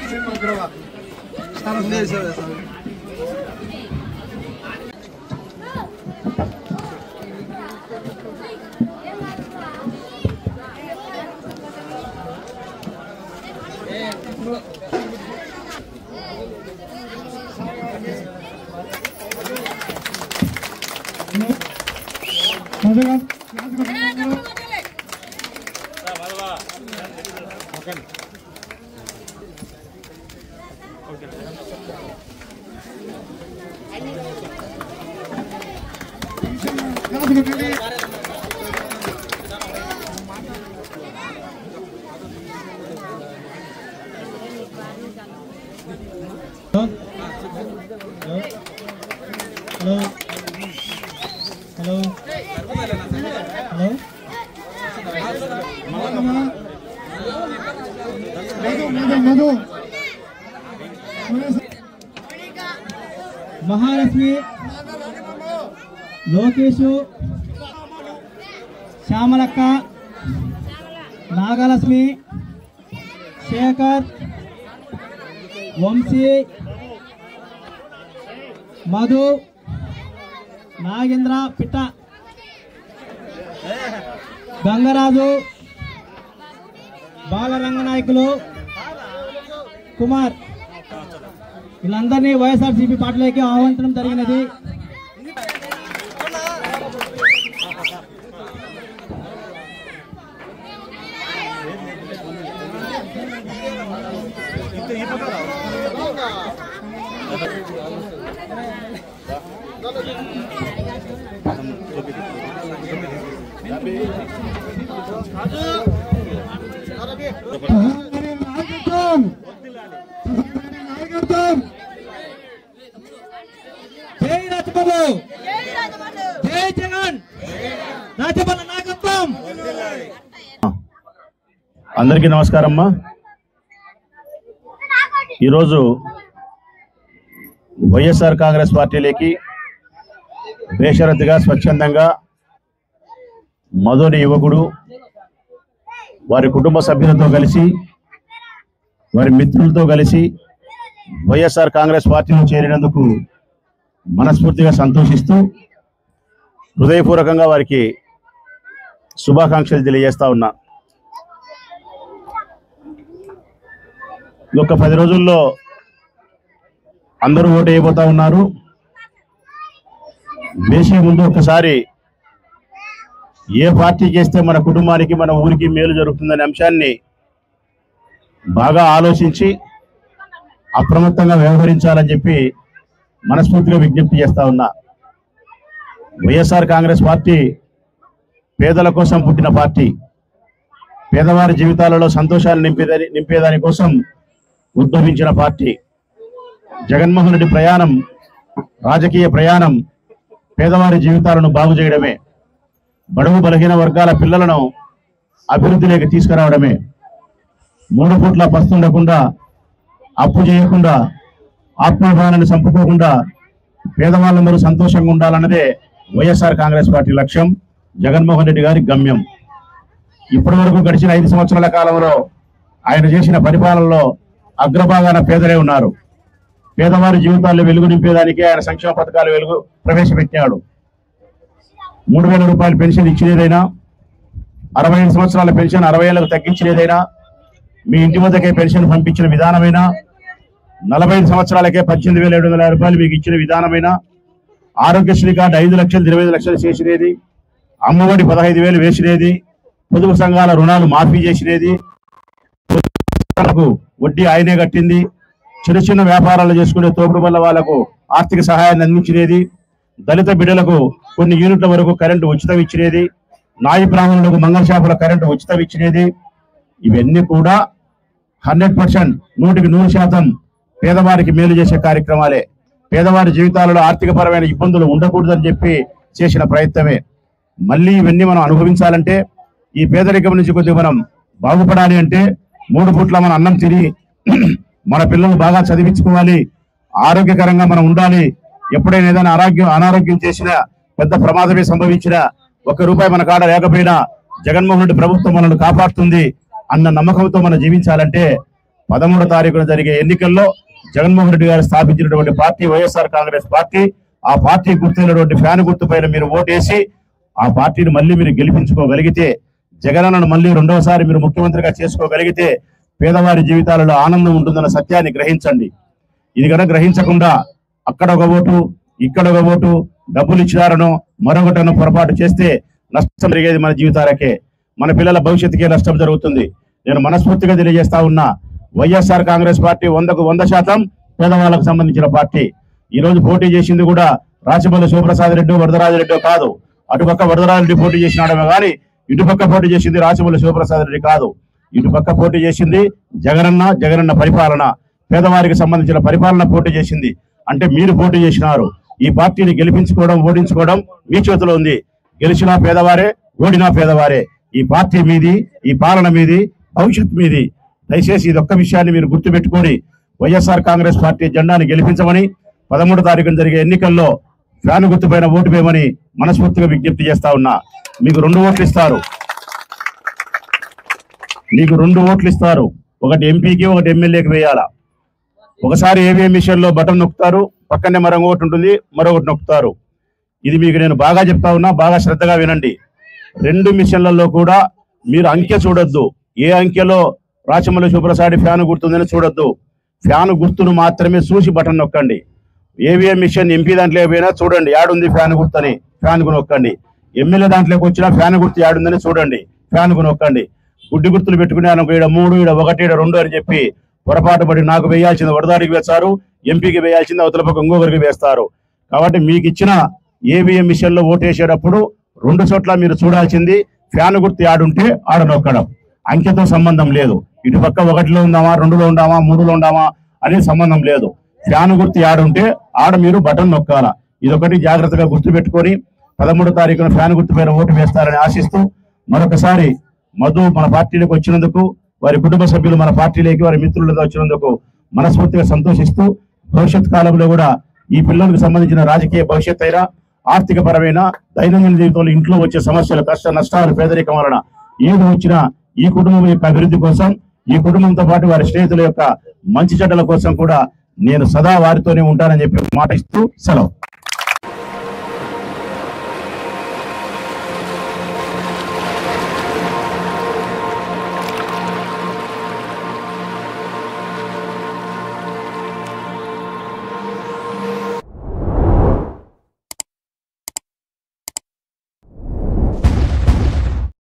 hello hello hello Mahalakshmi Lokesh Shyamalakka Nagalakshmi Shekhar Vamsi Madhu Nagendra Pitta Gangaraju బాలరంగనాయకులు Kumar వీళ్ళందరినీ వైఎస్ఆర్సీపీ పార్టీలోకి ఆహ్వానించడం జరిగినది నాయకత్వం నాయకత్వం జై రాజబాబు జై జగన్ రాజబాబు నాయకత్వం అందరికీ నమస్కారం అమ్మా ఈరోజు వైఎస్ఆర్ కాంగ్రెస్ పార్టీలోకి బేషరతుగా స్వచ్ఛందంగా మధుని యువకుడు వారి కుటుంబ సభ్యులతో కలిసి వారి మిత్రులతో కలిసి వైఎస్ఆర్ కాంగ్రెస్ పార్టీలో చేరినందుకు మనస్ఫూర్తిగా సంతోషిస్తూ హృదయపూర్వకంగా వారికి శుభాకాంక్షలు తెలియజేస్తా ఉన్నా ఒక పది రోజుల్లో అందరూ ఓటు అయిపోతా ఉన్నారు వేసే ముందు ఒకసారి ఏ పార్టీ చేస్తే మన కుటుంబానికి మన ఊరికి మేలు జరుగుతుందనే అంశాన్ని బాగా ఆలోచించి అప్రమత్తంగా వ్యవహరించాలని చెప్పి మనస్ఫూర్తిగా విజ్ఞప్తి చేస్తా ఉన్నా వైఎస్ఆర్ కాంగ్రెస్ పార్టీ పేదల కోసం పుట్టిన పార్టీ పేదవారి జీవితాలలో సంతోషాలు నింపేదని నింపేదాని కోసం ఉద్భవించిన పార్టీ జగన్మోహన్ రెడ్డి ప్రయాణం రాజకీయ ప్రయాణం పేదవారి జీవితాలను బాగు చేయడమే బడుగు బలహీన వర్గాల పిల్లలను అభివృద్ధిలోకి తీసుకురావడమే మూడు పూట్ల పస్తుండకుండా అప్పు చేయకుండా ఆత్మాభిమానాన్ని చంపుకోకుండా పేదవాళ్ళందరూ సంతోషంగా ఉండాలన్నదే వైఎస్ఆర్ కాంగ్రెస్ పార్టీ లక్ష్యం జగన్మోహన్ రెడ్డి గారి గమ్యం ఇప్పటి వరకు గడిచిన ఐదు సంవత్సరాల కాలంలో ఆయన చేసిన పరిపాలనలో అగ్రభాగాన పేదలే ఉన్నారు పేదవారి జీవితాల్లో వెలుగు నింపేదానికి ఆయన సంక్షేమ పథకాలు వెలుగు ప్రవేశపెట్టాడు మూడు వేల రూపాయల పెన్షన్ ఇచ్చినదైనా అరవై ఐదు సంవత్సరాల పెన్షన్ అరవై ఏళ్ళకు తగ్గించినదైనా మీ ఇంటి వద్దకే పెన్షన్ పంపించిన విధానమైనా నలభై ఐదు సంవత్సరాలకే పద్దెనిమిది వేల ఏడు వందల యాభై రూపాయలు మీకు ఇచ్చిన విధానమైనా ఆరోగ్యశ్రీ కార్డు ఐదు లక్షలు ఇరవై ఐదు లక్షలు చేసినది అమ్మఒడి పదహైదు వేలు వేసినది పొదుపు సంఘాల రుణాలు మాఫీ చేసినది లకు వడ్డీ ఆయనే కట్టింది చిన్న చిన్న వ్యాపారాలు చేసుకునే తోపుడు వల్ల వాళ్లకు ఆర్థిక సహాయాన్ని అందించినది దళిత బిడ్డలకు కొన్ని యూనిట్ల వరకు కరెంటు ఉచితం ఇచ్చినది నాయి బ్రాహ్మణులకు మంగళ షాపుల కరెంటు ఉచితం ఇచ్చినది ఇవన్నీ కూడా హండ్రెడ్ పర్సెంట్ నూటికి నూరు శాతం పేదవారికి మేలు చేసే కార్యక్రమాలే పేదవారి జీవితాలలో ఆర్థికపరమైన ఇబ్బందులు ఉండకూడదని చెప్పి చేసిన ప్రయత్నమే మళ్ళీ ఇవన్నీ మనం అనుభవించాలంటే ఈ పేదరికం నుంచి కొద్దిగా మనం బాగుపడాలి అంటే మూడు పూట్ల మన అన్నం తిని మన పిల్లలు బాగా చదివించుకోవాలి ఆరోగ్యకరంగా మనం ఉండాలి ఎప్పుడైనా ఏదైనా ఆరోగ్యం అనారోగ్యం చేసినా పెద్ద ప్రమాదమే సంభవించినా ఒక్క రూపాయి మన కాడ లేకపోయినా జగన్మోహన్ రెడ్డి ప్రభుత్వం మనల్ని కాపాడుతుంది అన్న నమ్మకంతో మనం జీవించాలంటే పదమూడో తారీఖున జరిగే ఎన్నికల్లో జగన్మోహన్ రెడ్డి గారు స్థాపించినటువంటి పార్టీ వైఎస్ఆర్ కాంగ్రెస్ పార్టీ ఆ పార్టీ గుర్తైనటువంటి ఫ్యాన్ గుర్తు పైన మీరు ఓటేసి ఆ పార్టీని మళ్ళీ మీరు గెలిపించుకోగలిగితే జగనన్నను మళ్ళీ రెండవసారి మీరు ముఖ్యమంత్రిగా చేసుకోగలిగితే పేదవారి జీవితాలలో ఆనందం ఉంటుందన్న సత్యాన్ని గ్రహించండి ఇది కనుక గ్రహించకుండా అక్కడ ఒక ఓటు ఇక్కడ ఒక ఓటు డబ్బులు ఇచ్చినారనో మరొకటనో పొరపాటు చేస్తే నష్టం జరిగేది మన జీవితాలకే మన పిల్లల భవిష్యత్తుకే నష్టం జరుగుతుంది నేను మనస్ఫూర్తిగా తెలియజేస్తా ఉన్నా వైఎస్ఆర్ కాంగ్రెస్ పార్టీ వందకు వంద శాతం పేదవాళ్ళకు సంబంధించిన పార్టీ ఈ రోజు పోటీ చేసింది కూడా రాచపల్లి శివప్రసాద్ రెడ్డి వరదరాజరెడ్డి కాదు అటుపక్క వరదరాజరెడ్డి పోటీ చేసినాడమే కానీ ఇటుపక్క పోటీ చేసింది రాచపల్లి శివప్రసాద్ రెడ్డి కాదు ఇటుపక్క పోటీ చేసింది జగనన్న జగనన్న పరిపాలన పేదవారికి సంబంధించిన పరిపాలన పోటీ చేసింది అంటే మీరు పోటీ చేసినారు ఈ పార్టీని గెలిపించుకోవడం ఓడించుకోవడం మీ చేతిలో ఉంది గెలిచినా పేదవారే ఓడినా పేదవారే ఈ పార్టీ మీది ఈ పాలన మీది భవిష్యత్ మీది దయచేసి ఇది ఒక్క విషయాన్ని మీరు గుర్తుపెట్టుకొని వైఎస్ఆర్ కాంగ్రెస్ పార్టీ జెండాని గెలిపించమని పదమూడు తారీఖున జరిగే ఎన్నికల్లో ఫ్యాన్ గుర్తుపైన ఓటు వేయమని మనస్ఫూర్తిగా విజ్ఞప్తి చేస్తా ఉన్నా మీకు రెండు ఓట్లు ఇస్తారు మీకు రెండు ఓట్లు ఇస్తారు ఒకటి ఎంపీకి ఒకటి ఎమ్మెల్యేకి వేయాలా ఒకసారి ఏవిఎం మిషన్లో బటన్ నొక్కుతారు పక్కనే మరొక ఒకటి ఉంటుంది మరొకటి నొక్కుతారు ఇది మీకు నేను బాగా చెప్తా ఉన్నా బాగా శ్రద్ధగా వినండి రెండు మిషన్లలో కూడా మీరు అంకె చూడొద్దు ఏ అంకెలో రాచమల్లి సుప్రసాడి ఫ్యాన్ గుర్తుందని చూడొద్దు ఫ్యాన్ గుర్తును మాత్రమే చూసి బటన్ నొక్కండి ఏవిఎం మిషన్ ఎంపీ దాంట్లో పోయినా చూడండి యాడుంది ఫ్యాన్ గుర్తని ఫ్యాన్ కు నొక్కండి ఎమ్మెల్యే దాంట్లోకి వచ్చినా ఫ్యాన్ గుర్తు యాడుందని చూడండి ఫ్యాన్ కు నొక్కండి గుడ్డి గుర్తులు పెట్టుకునే అనుకో ఈడ మూడు ఈడ ఒకటి ఈడ రెండు అని చెప్పి పొరపాటు పడి నాకు వేయాల్సింది వడదాడికి వేస్తారు ఎంపీకి వేయాల్సింది అవతల పక్క ఇంకొకరికి వేస్తారు కాబట్టి మీకు ఇచ్చిన ఏవిఎం మిషన్లో ఓటేసేటప్పుడు రెండు చోట్ల మీరు చూడాల్సింది ఫ్యాన్ గుర్తు ఆడుంటే ఆడ నొక్కడం అంకెతో సంబంధం లేదు ఇటు పక్క ఒకటిలో ఉందామా రెండులో ఉందామా మూడులో ఉందామా అనే సంబంధం లేదు ఫ్యాన్ గుర్తు ఆడుంటే ఆడ మీరు బటన్ నొక్కాల ఇదొకటి జాగ్రత్తగా గుర్తు పెట్టుకొని పదమూడో తారీఖున ఫ్యాన్ గుర్తు పైన ఓటు వేస్తారని ఆశిస్తూ మరొకసారి మధు మన పార్టీలోకి వచ్చినందుకు వారి కుటుంబ సభ్యులు మన పార్టీలోకి వారి మిత్రులుగా వచ్చినందుకు మనస్ఫూర్తిగా సంతోషిస్తూ భవిష్యత్ కాలంలో కూడా ఈ పిల్లలకు సంబంధించిన రాజకీయ భవిష్యత్ అయినా ఆర్థిక పరమైన దైనందిన జీవితంలో ఇంట్లో వచ్చే సమస్యలు కష్ట నష్టాలు పేదరికం వలన ఏది వచ్చినా ఈ కుటుంబం యొక్క అభివృద్ధి కోసం ఈ కుటుంబంతో పాటు వారి స్నేహితుల యొక్క మంచి చెడ్డల కోసం కూడా నేను సదా వారితోనే ఉంటానని చెప్పి మాట ఇస్తూ సెలవు